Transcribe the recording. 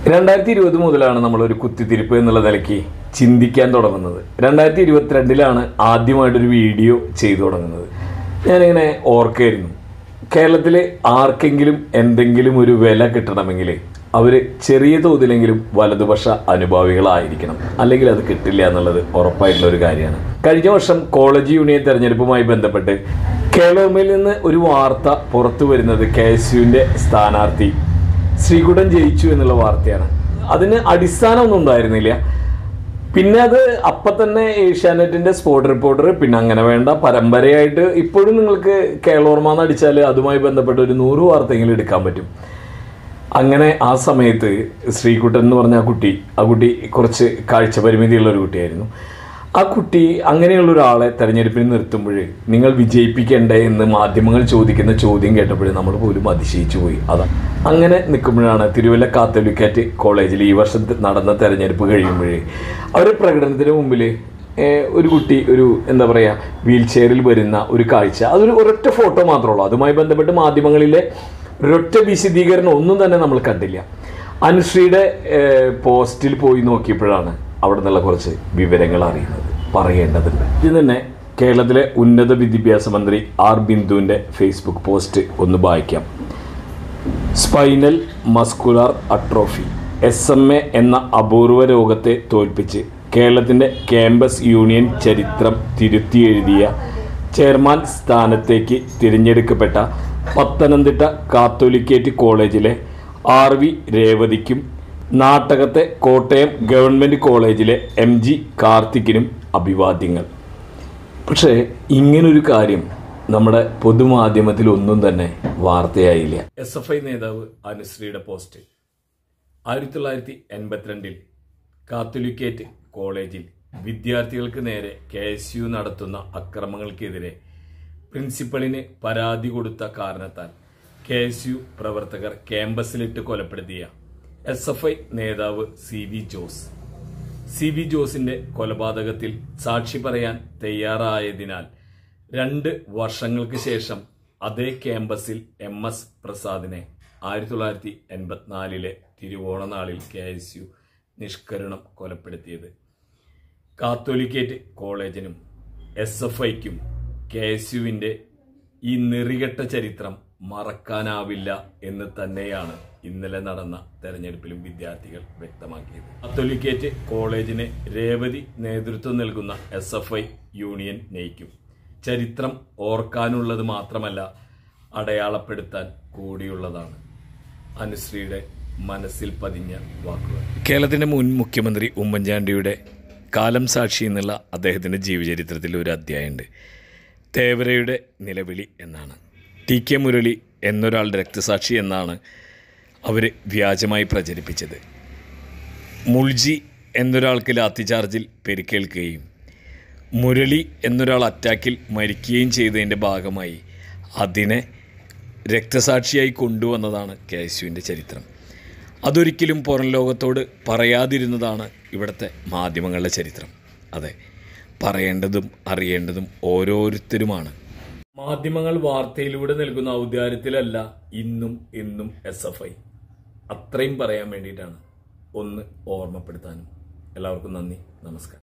രണ്ടായിരത്തി ഇരുപത് മുതലാണ് നമ്മളൊരു കുത്തിത്തിരിപ്പ് എന്നുള്ള നിലയ്ക്ക് ചിന്തിക്കാൻ തുടങ്ങുന്നത് രണ്ടായിരത്തി ഇരുപത്തിരണ്ടിലാണ് ആദ്യമായിട്ടൊരു വീഡിയോ ചെയ്തു തുടങ്ങുന്നത് ഞാനിങ്ങനെ ഓർക്കായിരുന്നു കേരളത്തിൽ ആർക്കെങ്കിലും എന്തെങ്കിലും ഒരു വില കിട്ടണമെങ്കിൽ അവർ ചെറിയ തോതിലെങ്കിലും വലതുപക്ഷ അനുഭാവികളായിരിക്കണം അല്ലെങ്കിൽ അത് കിട്ടില്ല എന്നുള്ളത് ഉറപ്പായിട്ടുള്ള ഒരു കാര്യമാണ് കഴിഞ്ഞ വർഷം കോളേജ് യൂണിയൻ തെരഞ്ഞെടുപ്പുമായി ബന്ധപ്പെട്ട് കേരളോമയിൽ നിന്ന് ഒരു വാർത്ത പുറത്തു വരുന്നത് കെ എസ് യുവിൻ്റെ സ്ഥാനാർത്ഥി ശ്രീകുടൻ ജയിച്ചു എന്നുള്ള വാർത്തയാണ് അതിന് അടിസ്ഥാനമൊന്നും ഉണ്ടായിരുന്നില്ല പിന്നെ അത് അപ്പം തന്നെ ഏഷ്യാനെറ്റിന്റെ സ്പോർട് റിപ്പോർട്ടർ പിന്നെ അങ്ങനെ വേണ്ട പരമ്പരയായിട്ട് ഇപ്പോഴും നിങ്ങൾക്ക് കേളോർമ എന്ന് അടിച്ചാൽ അതുമായി ബന്ധപ്പെട്ട ഒരു നൂറ് വാർത്തയെങ്കിലും എടുക്കാൻ പറ്റും അങ്ങനെ ആ സമയത്ത് ശ്രീകുട്ടൻ എന്ന് പറഞ്ഞ ആ കുട്ടി ആ കുട്ടി കുറച്ച് കാഴ്ച പരിമിതിയുള്ള ഒരു കുട്ടിയായിരുന്നു ആ കുട്ടി അങ്ങനെയുള്ള ഒരാളെ തെരഞ്ഞെടുപ്പിന് നിർത്തുമ്പോൾ നിങ്ങൾ വിജയിപ്പിക്കണ്ടേ എന്ന് മാധ്യമങ്ങൾ ചോദിക്കുന്ന ചോദ്യം കേട്ടപ്പോൾ നമ്മൾ പോലും അതിശയിച്ചു പോയി അതാ അങ്ങനെ നിൽക്കുമ്പോഴാണ് തിരുവല്ല കാത്തോലിക്കാറ്റ് കോളേജിൽ ഈ വർഷം നടന്ന തെരഞ്ഞെടുപ്പ് കഴിയുമ്പോൾ അവർ പ്രകടനത്തിന് മുമ്പിൽ ഒരു കുട്ടി ഒരു എന്താ പറയുക വീൽ ചെയറിൽ വരുന്ന ഒരു കാഴ്ച അതൊരു ഒരൊറ്റ ഫോട്ടോ മാത്രമേ ഉള്ളൂ അതുമായി ബന്ധപ്പെട്ട് മാധ്യമങ്ങളിലെ ഒരൊറ്റ വിശദീകരണം ഒന്നും തന്നെ നമ്മൾ കണ്ടില്ല അനുശ്രീയുടെ ഏഹ്, പോസ്റ്റിൽ പോയി നോക്കിയപ്പോഴാണ് അവിടെ നിന്നുള്ള കുറച്ച് വിവരങ്ങൾ അറിയുന്നത് പറയേണ്ടതുണ്ട് ഇത് തന്നെ കേരളത്തിലെ ഉന്നത വിദ്യാഭ്യാസ മന്ത്രി ആർ ബിന്ദുവിൻ്റെ ഫേസ്ബുക്ക് പോസ്റ്റ് ഒന്ന് വായിക്കാം spinal muscular atrophy S M A എന്ന അപൂർവ രോഗത്തെ തോൽപ്പിച്ച് കേരളത്തിൻ്റെ ക്യാമ്പസ് യൂണിയൻ ചരിത്രം തിരുത്തി എഴുതിയ ചെയർമാൻ സ്ഥാനത്തേക്ക് തിരഞ്ഞെടുക്കപ്പെട്ട പത്തനംതിട്ട കാത്തോലിക്കേറ്റ് കോളേജിലെ ആർ വി രേവതിക്കും നാട്ടകത്തെ കോട്ടയം ഗവൺമെൻറ് കോളേജിലെ എം ജി കാർത്തിക്കിനും അഭിവാദ്യങ്ങൾ പക്ഷേ ഇങ്ങനൊരു കാര്യം നമ്മുടെ പൊതുമാധ്യമത്തിൽ ഒന്നും തന്നെ വാർത്തയായില്ല എസ് എഫ് ഐ നേതാവ് അനുശ്രീയുടെ പോസ്റ്റ് ആയിരത്തി തൊള്ളായിരത്തി എൺപത്തിരണ്ടിൽ കാത്തോലിക്കേറ്റ് കോളേജിൽ വിദ്യാർത്ഥികൾക്ക് നേരെ കെ എസ് യു നടത്തുന്ന അക്രമങ്ങൾക്കെതിരെ പ്രിൻസിപ്പലിന് പരാതി കൊടുത്ത കാരണത്താൽ കെ എസ് യു പ്രവർത്തകർ ക്യാമ്പസിലിട്ട് കൊലപ്പെടുത്തിയ എസ് എഫ് ഐ നേതാവ് C V Jose C V ജോസിന്റെ കൊലപാതകത്തിൽ സാക്ഷി പറയാൻ തയ്യാറായതിനാൽ രണ്ട് വർഷങ്ങൾക്ക് ശേഷം അതേ ക്യാമ്പസിൽ എം എസ് പ്രസാദിനെ ആയിരത്തി തൊള്ളായിരത്തി എൺപത്തിനാലിലെ തിരുവോണനാളിൽ കെ എസ് യു നിഷ്കരുണം കൊലപ്പെടുത്തിയത് കാത്തോലിക്കേറ്റ് കോളേജിനും എസ് എഫ് ഐക്കും കെ എസ് യുവിന്റെ ഈ നെറികെട്ട ചരിത്രം മറക്കാനാവില്ല എന്ന് തന്നെയാണ് ഇന്നലെ നടന്ന തെരഞ്ഞെടുപ്പിലും വിദ്യാർത്ഥികൾ വ്യക്തമാക്കിയത് കാത്തോലിക്കേറ്റ് കോളേജിന് രേവതി നേതൃത്വം നൽകുന്ന എസ് എഫ് ഐ യൂണിയൻ നയിക്കും ചരിത്രം ഓർക്കാനുള്ളത് മാത്രമല്ല അടയാളപ്പെടുത്താൻ കൂടിയുള്ളതാണ് അനുശ്രീയുടെ മനസ്സിൽ പതിഞ്ഞ വാക്കുകൾ കേരളത്തിന്റെ മുൻ മുഖ്യമന്ത്രി ഉമ്മൻചാണ്ടിയുടെ കാലം സാക്ഷി എന്നുള്ള അദ്ദേഹത്തിൻ്റെ ജീവചരിത്രത്തിൽ ഒരു അധ്യായമുണ്ട് തേവരയുടെ നിലവിളി എന്നാണ് ടി കെ മുരളി എന്നൊരാളുടെ രക്തസാക്ഷി എന്നാണ് അവർ വ്യാജമായി പ്രചരിപ്പിച്ചത് മുൾജി എന്നൊരാൾക്ക് ലാത്തിചാർജിൽ പരിക്കേൽക്കുകയും മുരളി എന്നൊരാൾ അറ്റാക്കിൽ മരിക്കുകയും ചെയ്തതിൻ്റെ ഭാഗമായി അതിനെ രക്തസാക്ഷിയായി കൊണ്ടുവന്നതാണ് കെ എസ് യുവിൻ്റെ ചരിത്രം അതൊരിക്കലും പുറം ലോകത്തോട് പറയാതിരുന്നതാണ് ഇവിടുത്തെ മാധ്യമങ്ങളുടെ ചരിത്രം അതെ പറയേണ്ടതും അറിയേണ്ടതും ഓരോരുത്തരുമാണ് മാധ്യമങ്ങൾ വാർത്തയിലൂടെ നൽകുന്ന ഔദാര്യത്തിലല്ല ഇന്നും എന്നും എസ് എഫ് ഐ അത്രയും പറയാൻ വേണ്ടിയിട്ടാണ് ഒന്ന് ഓർമ്മപ്പെടുത്താനും എല്ലാവർക്കും നന്ദി നമസ്കാരം